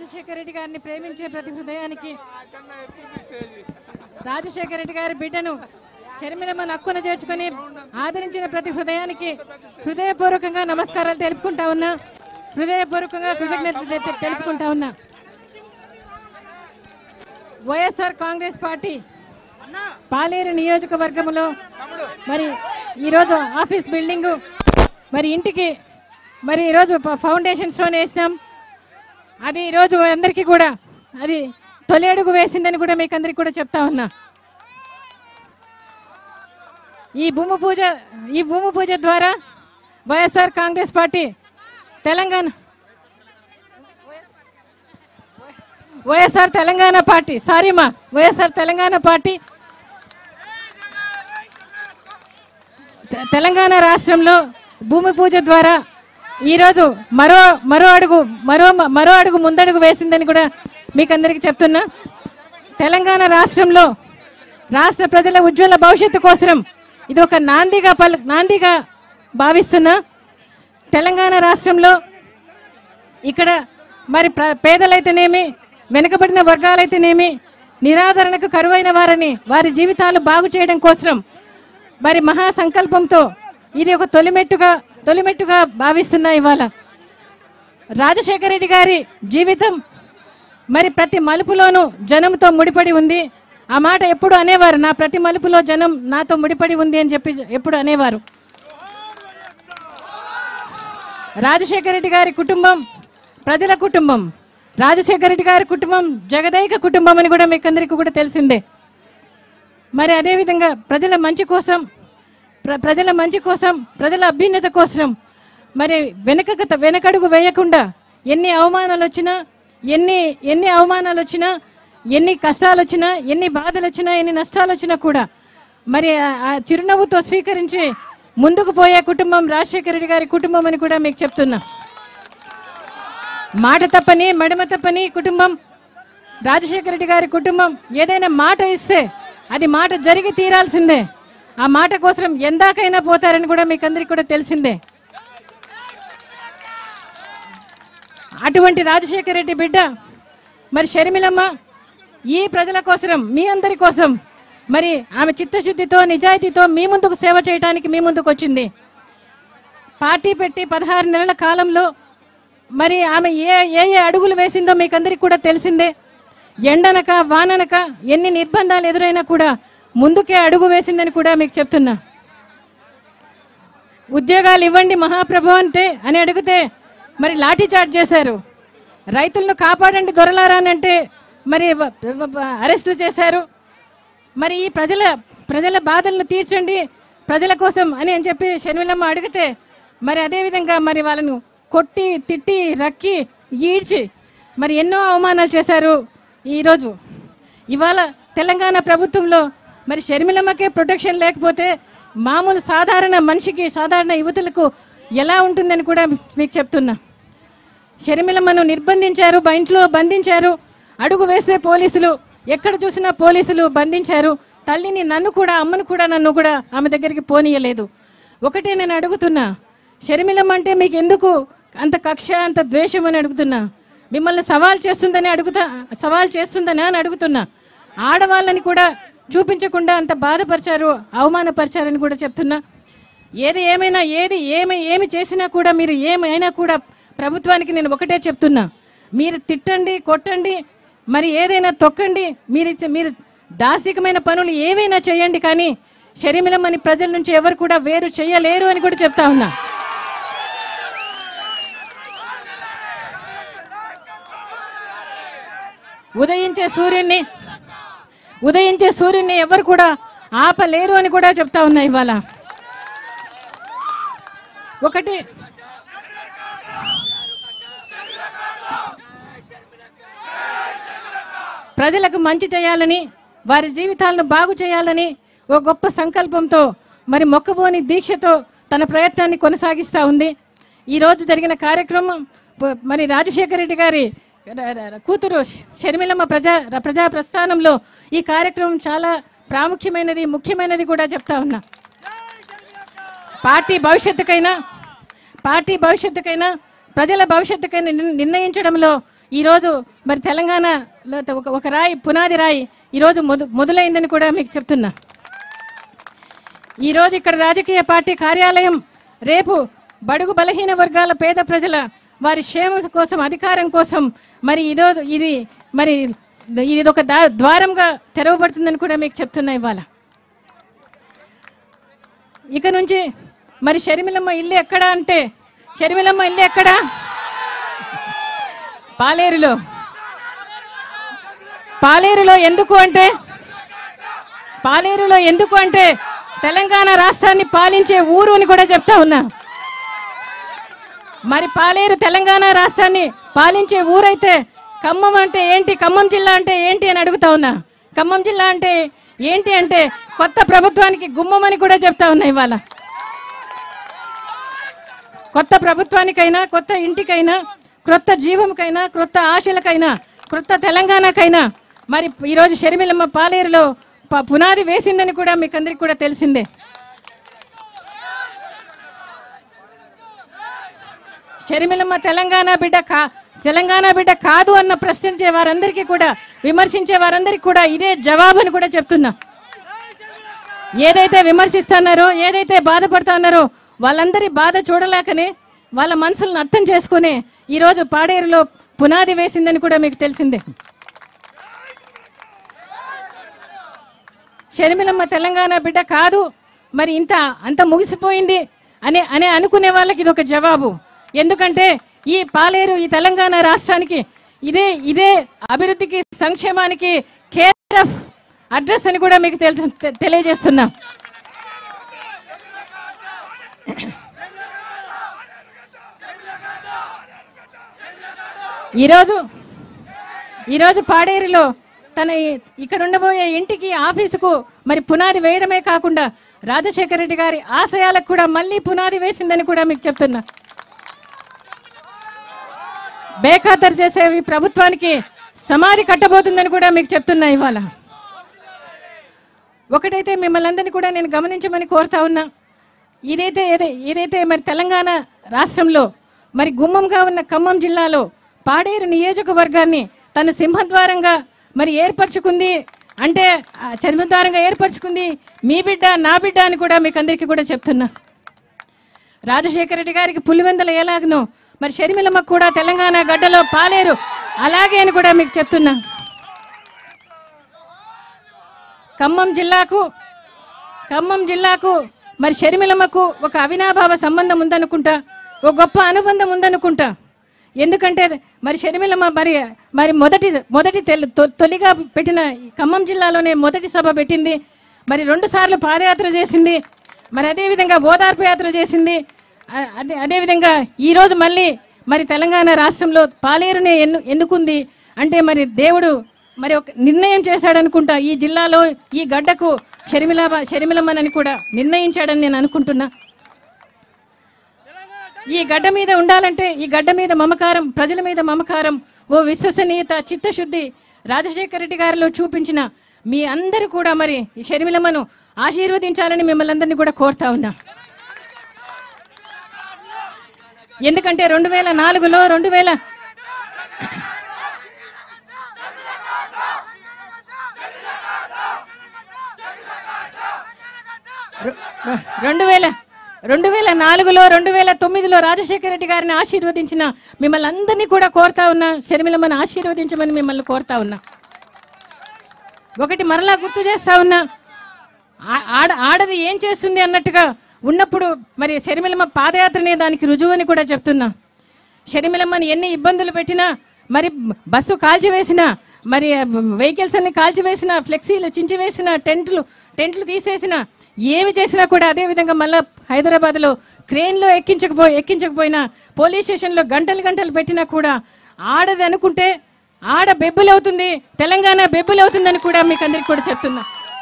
రాజశేఖర రెడ్డి గారిని ప్రేమించే ప్రతి హృదయానికి రాజశేఖర రెడ్డి గారి బిడ్డను షర్మిలమ్మ నక్కున చేర్చుకొని ఆదరించిన ప్రతి హృదయానికి హృదయపూర్వకంగా నమస్కారాలు తెలుపుకుంటా ఉన్నా హృదయపూర్వకంగా కృతజ్ఞతలు తె- తెలుపుకుంటా ఉన్నా వైఎస్ఆర్ కాంగ్రెస్ పార్టీ పాలేరు నియోజకవర్గంలో మరి ఈరోజు ఆఫీస్ బిల్డింగు మరి ఇంటికి మరి ఈరోజు ప- ఫౌండేషన్ స్టోన్ వేసినాం అది ఈరోజు అందరికీ కూడా అది తొలి అడుగు వేసిందని కూడా మీకు అందరికీ కూడా చెప్తా ఉన్నా ఈ భూమి పూజ ఈ భూమి పూజ ద్వారా YSR Congress party Telangana YSR Telangana party sorry మా వైఎస్ఆర్ తెలంగాణ పార్టీ తె- తెలంగాణ రాష్ట్రంలో భూమి పూజ ద్వారా ఈరోజు మరో మరో అడుగు మరో మరో అడుగు ముందడుగు వేసిందని కూడా మీకు అందరికీ చెప్తున్నా తెలంగాణ రాష్ట్రంలో రాష్ట్ర ప్రజల ఉజ్వల భవిష్యత్తు కోసం ఇది ఒక నాందిగా పలు నాందిగా భావిస్తున్నా తెలంగాణ రాష్ట్రంలో ఇక్కడ మరి ప్ర పేదలైతేనేమి వెనుకబడిన వర్గాలైతేనేమి నిరాదరణకు కరువైన వారిని వారి జీవితాలు బాగు చేయడం కోసం మరి మహా సంకల్పంతో ఇది ఒక తొలిమెట్టుగా తొలిమెట్టుగా భావిస్తున్నా ఇవాళ రాజశేఖర రెడ్డి గారి జీవితం మరి ప్రతి మలుపులోనూ జనంతో ముడిపడి ఉంది ఆ మాట ఎప్పుడు అనేవారు నా ప్రతి మలుపులో జనం నాతో ముడిపడి ఉంది అని చెప్పి ఎప్పుడు అనేవారు రాజశేఖర రెడ్డి గారి కుటుంబం ప్రజల కుటుంబం రాజశేఖర రెడ్డి గారి కుటుంబం జగదైక కుటుంబం అని కూడా మీకు అందరికీ కూడా తెలిసిందే మరి అదేవిధంగా ప్రజల మంచి కోసం ప్ర ప్రజల మంచి కోసం ప్రజల అభ్యున్నత కోసం మరి వెనక వెనకడుగు వేయకుండా ఎన్ని అవమానాలు వచ్చినా ఎన్ని ఎన్ని అవమానాలు వచ్చినా ఎన్ని కష్టాలు వచ్చినా ఎన్ని బాధలు వచ్చినా ఎన్ని నష్టాలు వచ్చినా కూడా మరి ఆ- ఆ చిరునవ్వుతో స్వీకరించి ముందుకు పోయే కుటుంబం రాజశేఖర రెడ్డి గారి కుటుంబం అని కూడా మీకు చెప్తున్నా మాట తప్పని మడిమ తప్పని కుటుంబం రాజశేఖర రెడ్డి గారి కుటుంబం ఏదైనా మాట ఇస్తే అది మాట జరిగి తీరాల్సిందే ఆ మాట కోసం ఎందాకైనా పోతారని కూడా మీకు అందరికీ కూడా తెలిసిందే అటువంటి రాజశేఖర రెడ్డి బిడ్డ మరి షర్మిలమ్మ ఈ ప్రజల కోసం మీ అందరి కోసం మరి ఆమె చిత్తశుద్ధితో నిజాయితీతో మీ ముందుకు సేవ చేయడానికి మీ ముందుకు వచ్చింది పార్టీ పెట్టి పదహారు నెలల కాలంలో మరి ఆమె ఏ ఏ ఏ అడుగులు వేసిందో మీకు అందరికి కూడా తెలిసిందే ఎండనక వాననక ఎన్ని నిర్బంధాలు ఎదురైనా కూడా ముందుకే అడుగు వేసిందని కూడా మీకు చెప్తున్నా ఉద్యోగాలు ఇవ్వండి మహాప్రభు అంటే అని అడిగితే మరి లాఠీ చార్జ్ చేశారు రైతులను కాపాడండి దొరలారా అని అంటే మరి వ- వ- వ- అరెస్టులు చేశారు మరి ఈ ప్రజల ప్రజల బాధలను తీర్చండి ప్రజల కోసం అని అని చెప్పి షర్మిలమ్మ అడిగితే మరి అదేవిధంగా మరి వాళ్ళను కొట్టి తిట్టి రక్కి ఈడ్చి మరి ఎన్నో అవమానాలు చేశారు ఈరోజు ఇవాళ తెలంగాణ ప్రభుత్వంలో మరి షర్మిలమ్మకే ప్రొటెక్షన్ లేకపోతే మామూలు సాధారణ మనిషికి సాధారణ యువతులకు ఎలా ఉంటుందని కూడా మీకు చెప్తున్నా షర్మిలమ్మను నిర్బంధించారు బ- ఇంట్లో బంధించారు అడుగు వేసే పోలీసులు ఎక్కడ చూసినా పోలీసులు బంధించారు తల్లిని నన్ను కూడా అమ్మను కూడా నన్ను కూడా ఆమె దగ్గరికి పోనీయలేదు ఒకటే నేను అడుగుతున్నా షర్మిలమ్మ అంటే మీకు ఎందుకు అంత కక్ష అంత ద్వేషం అని అడుగుతున్నా మిమ్మల్ని సవాల్ చేస్తుందని అడుగుతా సవాల్ చేస్తుందని అని అడుగుతున్నా ఆడవాళ్ళని కూడా చూపించకుండా అంత బాధపరిచారు అవమానపరిచారని కూడా చెప్తున్నా ఏది ఏమైనా ఏది ఏమి ఏమి చేసినా కూడా మీరు ఏమైనా కూడా ప్రభుత్వానికి నేను ఒకటే చెప్తున్నా మీరు తిట్టండి కొట్టండి మరి ఏదైనా తొక్కండి మీరు ఇచ్చే- మీరు దాసికమైన పనులు ఏవైనా చేయండి కానీ షర్మిలమ్మని ప్రజల నుంచి ఎవరు కూడా వేరు చేయలేరు అని కూడా చెప్తా ఉన్నా ఉదయించే సూర్యుడిని ఉదయించే సూర్యుడిని ఎవరు కూడా ఆపలేరు అని కూడా చెప్తా ఉన్నా ఇవాళ ఒకటి ప్రజలకు మంచి చేయాలని వారి జీవితాలను బాగు చేయాలని ఓ గొప్ప సంకల్పంతో మరి మొక్కబోని దీక్షతో తన ప్రయత్నాన్ని కొనసాగిస్తూ ఉంది ఈ రోజు జరిగిన కార్యక్రమం ప- మరి రాజశేఖర రెడ్డి గారి ర- ర- ర- కూతురు షర్మిలమ్మ ప్రజా ర- ప్రజా ప్రస్థానంలో ఈ కార్యక్రమం చాలా ప్రాముఖ్యమైనది ముఖ్యమైనది కూడా చెప్తా ఉన్నా పార్టీ భవిష్యత్తుకైనా పార్టీ భవిష్యత్తుకైనా ప్రజల భవిష్యత్తుకైనా నిర్- నిర్ణయించడంలో ఈరోజు మరి తెలంగాణలో ఒక ఒక రాయి పునాది రాయి ఈరోజు మొద మొదలైందని కూడా మీకు చెప్తున్నా ఈరోజు ఇక్కడ రాజకీయ పార్టీ కార్యాలయం రేపు బడుగు బలహీన వర్గాల పేద ప్రజల వారి క్షేమం కోసం అధికారం కోసం మరి ఇదో ఇది మరి ఇది ఒక దా- ద్వారంగా తెరవబడుతుందని కూడా మీకు చెప్తున్నా ఇవాళ ఇక నుంచి మరి షర్మిలమ్మ ఇల్లు ఎక్కడా అంటే షర్మిలమ్మ ఇల్లు ఎక్కడా పాలేరులో పాలేరులో ఎందుకు అంటే పాలేరులో ఎందుకు అంటే తెలంగాణ రాష్ట్రాన్ని పాలించే ఊరు అని కూడా చెప్తా ఉన్నా మరి పాలేరు తెలంగాణ రాష్ట్రాన్ని పాలించే ఊరైతే ఖమ్మం అంటే ఏంటి ఖమ్మం జిల్లా అంటే ఏంటి అని అడుగుతా ఉన్నా ఖమ్మం జిల్లా అంటే ఏంటి అంటే కొత్త ప్రభుత్వానికి గుమ్మం అని కూడా చెప్తా ఉన్నా ఇవాళ కొత్త ప్రభుత్వానికైనా కొత్త ఇంటికైనా క్రొత్త జీవంకైనా క్రొత్త ఆశలకైనా క్రొత్త తెలంగాణకైనా మరి ఈరోజు షర్మిలమ్మ పాలేరులో ప- పునాది వేసిందని కూడా మీకు అందరికి కూడా తెలిసిందే షర్మిలమ్మ తెలంగాణ బిడ్డ కా తెలంగాణ బిడ్డ కాదు అన్న ప్రశ్నించే వారందరికీ కూడా విమర్శించే వారందరికీ కూడా ఇదే జవాబు అని కూడా చెప్తున్నా ఏదైతే విమర్శిస్తున్నారో ఏదైతే బాధపడుతున్నారో వాళ్ళందరి బాధ చూడలేకనే వాళ్ళ మనసులను అర్థం చేసుకుని ఈరోజు పాడేరులో పునాది వేసిందని కూడా మీకు తెలిసిందే షర్మిలమ్మ తెలంగాణ బిడ్డ కాదు మరి ఇంత అంత ముగిసిపోయింది అని అనే అనుకునే వాళ్ళకి ఇది ఒక జవాబు ఎందుకంటే ఈ పాలేరు ఈ తెలంగాణ రాష్ట్రానికి ఇదే ఇదే అభివృద్ధికి సంక్షేమానికి కేర్ ఆఫ్ అడ్రస్ అని కూడా మీకు తెలుసు తె- తెలియజేస్తున్నా ఈరోజు ఈరోజు పాడేరులో తన ఈ- ఇక్కడ ఉండబోయే ఇంటికి ఆఫీసుకు మరి పునాది వేయడమే కాకుండా రాజశేఖర రెడ్డి గారి ఆశయాలకు కూడా మళ్ళీ పునాది వేసిందని కూడా మీకు చెప్తున్నా బేఖాతరు చేసే ఈ ప్రభుత్వానికి సమాధి కట్టబోతుందని కూడా మీకు చెప్తున్నా ఇవాళ ఒకటైతే మిమ్మల్ని అందరినీ కూడా నేను గమనించమని కోరుతా ఉన్నా ఇదైతే ఏదే ఏదైతే మరి తెలంగాణ రాష్ట్రంలో మరి గుమ్మంగా ఉన్న ఖమ్మం జిల్లాలో పాడేరు నియోజకవర్గాన్ని తన సింహద్వారంగా మరి ఏర్పరచుకుంది అంటే ఆ సింహద్వారంగా ఏర్పరచుకుంది మీ బిడ్డ నా బిడ్డ అని కూడా మీకు అందరికీ కూడా చెప్తున్నా రాజశేఖర రెడ్డి గారికి పులివెందల ఎలాగనో మరి షర్మిలమ్మకు కూడా తెలంగాణ గడ్డలో పాలేరు అలాగే అని కూడా మీకు చెప్తున్నా ఖమ్మం జిల్లాకు ఖమ్మం జిల్లాకు మరి షర్మిలమ్మకు ఒక అవినాభావ సంబంధం ఉందనుకుంటా ఒక గొప్ప అనుబంధం ఉందనుకుంటా ఎందుకంటే మరి షర్మిలమ్మ మరి మరి మొదటి మొదటి తెల్- తొ- తొలిగా పెట్టిన ఈ ఖమ్మం జిల్లాలోనే మొదటి సభ పెట్టింది మరి రెండు సార్లు పాదయాత్ర చేసింది మరి అదేవిధంగా ఓదార్పు యాత్ర చేసింది అ- అదే అదేవిధంగా ఈరోజు మళ్ళీ మరి తెలంగాణ రాష్ట్రంలో పాలేరునే ఎన్ను ఎన్నుకుంది అంటే మరి దేవుడు మరి ఒక నిర్ణయం చేశాడనుకుంటా ఈ జిల్లాలో ఈ గడ్డకు షర్మిల షర్మిలమ్మనని కూడా నిర్ణయించాడని నేను అనుకుంటున్నా ఈ గడ్డ మీద ఉండాలంటే ఈ గడ్డ మీద మమకారం ప్రజల మీద మమకారం ఓ విశ్వసనీయత చిత్తశుద్ధి రాజశేఖర రెడ్డి గారిలో చూపించిన మీ అందరూ కూడా మరి ఈ షర్మిలమ్మను ఆశీర్వదించాలని మిమ్మల్ని అందరినీ కూడా కోరుతా ఉన్నా ఎందుకంటే రెండు వేల నాలుగులో రెండు వేల రె- రె- రెండు వేల రెండు వేల నాలుగులో రెండు వేల తొమ్మిదిలో రాజశేఖర రెడ్డి గారిని ఆశీర్వదించిన మిమ్మల్ని అందరినీ కూడా కోరుతా ఉన్నా షర్మిలమ్మని ఆశీర్వదించమని మిమ్మల్ని కోరుతా ఉన్నా ఒకటి మరలా గుర్తు చేస్తా ఉన్నా ఆ- ఆడ ఆడది ఏం చేస్తుంది అన్నట్టుగా ఉన్నప్పుడు మరి షర్మిలమ్మ పాదయాత్రనే దానికి రుజువని కూడా చెప్తున్నా షర్మిలమ్మని ఎన్ని ఇబ్బందులు పెట్టినా మరి బస్సు కాల్చివేసినా మరి వెహికల్స్ అన్ని కాల్చివేసిన ఫ్లెక్సీలు చించివేసిన టెంట్లు టెంట్లు తీసేసిన ఏమి చేసినా కూడా అదే విధంగా మళ్ళా హైదరాబాద్లో క్రెయిన్లో ఎక్కించకపో ఎక్కించకపోయినా పోలీస్ స్టేషన్లో గంటలు గంటలు పెట్టినా కూడా ఆడది అనుకుంటే ఆడ బెబ్బులవుతుంది తెలంగాణ బెబ్బులవుతుందని కూడా మీకు అందరికి కూడా చెప్తున్నా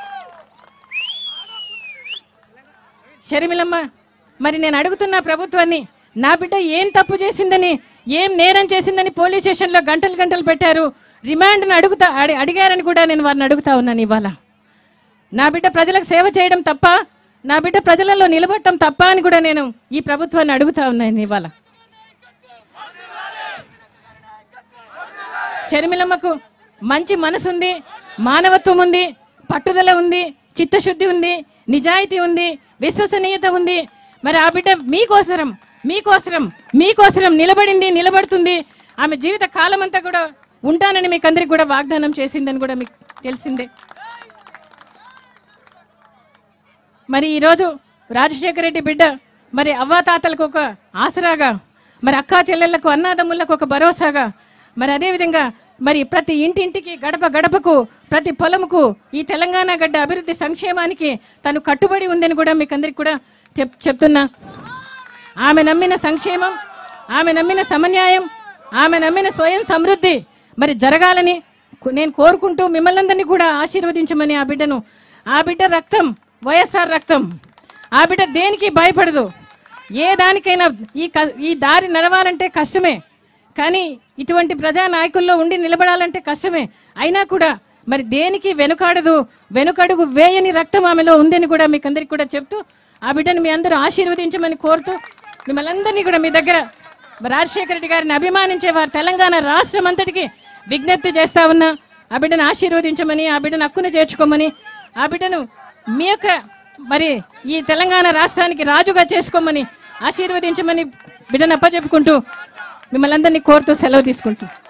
షర్మిలమ్మ మరి నేను అడుగుతున్న ప్రభుత్వాన్ని నా బిడ్డ ఏం తప్పు చేసిందని ఏం నేరం చేసిందని పోలీస్ స్టేషన్లో గంటలు గంటలు పెట్టారు రిమాండ్ను అడుగుతా అడి- అడిగారని కూడా నేను వారిని అడుగుతా ఉన్నాను ఇవాళ నా బిడ్డ ప్రజలకు సేవ చేయడం తప్ప నా బిడ్డ ప్రజలలో నిలబడటం తప్ప అని కూడా నేను ఈ ప్రభుత్వాన్ని అడుగుతా ఉన్నాను ఇవాళ షర్మిలమ్మకు మంచి మనసు ఉంది మానవత్వం ఉంది పట్టుదల ఉంది చిత్తశుద్ధి ఉంది నిజాయితీ ఉంది విశ్వసనీయత ఉంది మరి ఆ బిడ్డ మీకోసరం మీకోసరం మీకోసరం నిలబడింది నిలబడుతుంది ఆమె జీవిత కాలం అంతా కూడా ఉంటానని మీకు అందరికి కూడా వాగ్దానం చేసిందని కూడా మీకు తెలిసిందే మరి ఈరోజు రాజశేఖర రెడ్డి బిడ్డ మరి అవ్వాతాతలకు ఒక ఆసరాగా మరి అక్కా చెల్లెళ్లకు అన్నాదమ్ములకు ఒక భరోసాగా మరి అదేవిధంగా మరి ప్రతి ఇంటింటికి గడప గడపకు ప్రతి పొలముకు ఈ తెలంగాణ గడ్డ అభివృద్ధి సంక్షేమానికి తను కట్టుబడి ఉందని కూడా మీకు అందరికి కూడా చెప్ చెప్తున్నా ఆమె నమ్మిన సంక్షేమం ఆమె నమ్మిన సమన్యాయం ఆమె నమ్మిన స్వయం సమృద్ధి మరి జరగాలని కు- నేను కోరుకుంటూ మిమ్మల్ని అందరినీ కూడా ఆశీర్వదించమని ఆ బిడ్డను ఆ బిడ్డ రక్తం వైఎస్ఆర్ రక్తం ఆ బిడ్డ దేనికి భయపడదు ఏ దానికైనా ఈ క- ఈ దారి నడవాలంటే కష్టమే కానీ ఇటువంటి ప్రజా నాయకుల్లో ఉండి నిలబడాలంటే కష్టమే అయినా కూడా మరి దేనికి వెనుకాడదు వెనుకడుగు వేయని రక్తం ఆమెలో ఉందని కూడా మీకు అందరికి కూడా చెప్తూ ఆ బిడ్డను మీ అందరూ ఆశీర్వదించమని కోరుతూ మిమ్మల్ని అందరినీ కూడా మీ దగ్గర మరి రాజశేఖర రెడ్డి గారిని అభిమానించే వారు తెలంగాణ రాష్ట్రం అంతటికి విజ్ఞప్తి చేస్తా ఉన్నా ఆ బిడ్డను ఆశీర్వదించమని ఆ బిడ్డను హక్కును చేర్చుకోమని ఆ బిడ్డను మీ యొక్క మరి ఈ తెలంగాణ రాష్ట్రానికి రాజుగా చేసుకోమని ఆశీర్వదించమని బిడ్డను అప్పచెప్పుకుంటూ మిమ్మల్ని అందరినీ కోరుతూ సెలవు తీసుకుంటాం